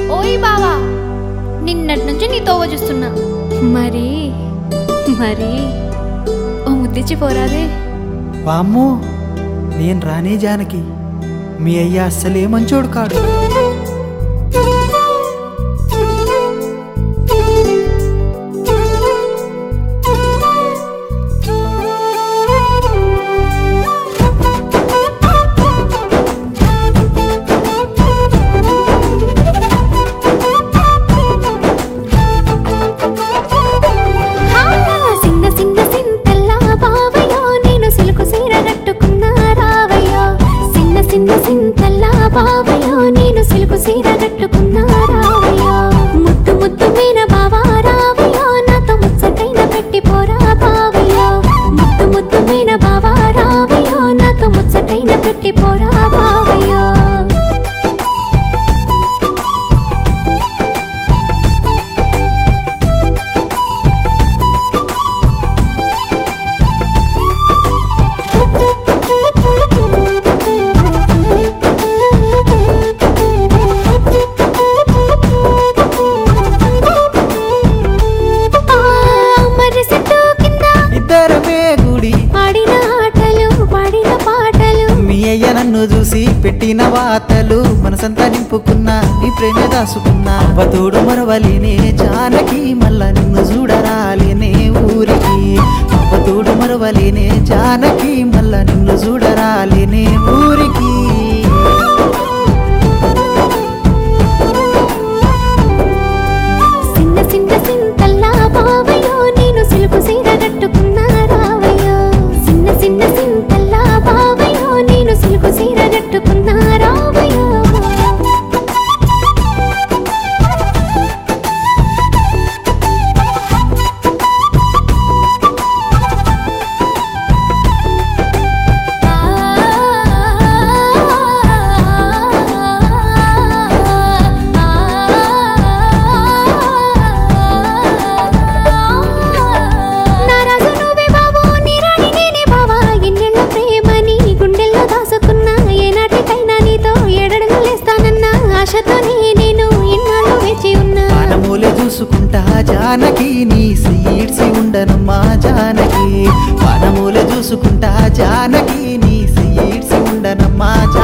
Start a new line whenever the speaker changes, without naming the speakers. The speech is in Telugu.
ఓయ్ బావా నిన్నటి నుంచి నీ తోవ చూస్తున్నా మరి మరి ఓ ముద్దిచ్చి పోరాదే
వామ్మో నేను రానే జానకి మీ అయ్య అస్సలే మంచోడు కాడు
హా, సిన్న సిన్న సింతల్లా బావయ్యో నేను సిలుకు సీర కట్టుకున్నా రావయ్యో సిన్న సిన్న సింతల్లా బావయ్యో నేను సిలుకు సీర కట్టుకున్నా రావయ్యో ముద్దు ముద్దు మీన బావా రావయ్యో నాతో ముచ్చటైన పెట్టి పోరా బావయ్యో ముద్దు ముద్దు మీన బావా రావయ్యో నాతో ముచ్చటైన పెట్టి పోరా బావయ్యో మరి చెట్టు కింద
ఇద్దరమే గుడి
ఆడిన ఆటలు పాడిన పాటలు
మీ అయ్య నన్ను చూసి పెట్టిన వాతలు మనసంతా నింపుకున్నా నీ ప్రేమ దాసుకున్నా అవతోడు మరవలేనే జానకి మళ్ళా నిన్ను చూడరాలేనే ఊరికి అవతోడు మరవలేనే జానకి మళ్ళా నిన్ను చూడరాలేనే ఊరికి
సిన్న సిన్న సింతల్లా బావయ్యో నేను సిలుకు సీర కట్టుకున్నా రావయ్యో సిన్న సిన్న సింతల్లా బావయ్యో నేను సిలుకు సీర కట్టుకున్నా రావయ్యో నా రాజు నువ్వే బావో, నీ రాణి నేనే బావా. ఎన్నెళ్ళ ప్రేమని గుండెల్లో దాచుకున్నా. ఏనాటికైనా నీతో ఏడడుగులేస్తానన్నా ఆశతోనే నేను ఇన్నాళ్ళు వేచి ఉన్నా
పానమూలె చూసుకుంటా జానకి నీ సీడ్సి ఉండనమ్మా జానకి పానమూలె చూసుకుంటా జానకి నీ సీడ్సి ఉండనమ్మా జానకి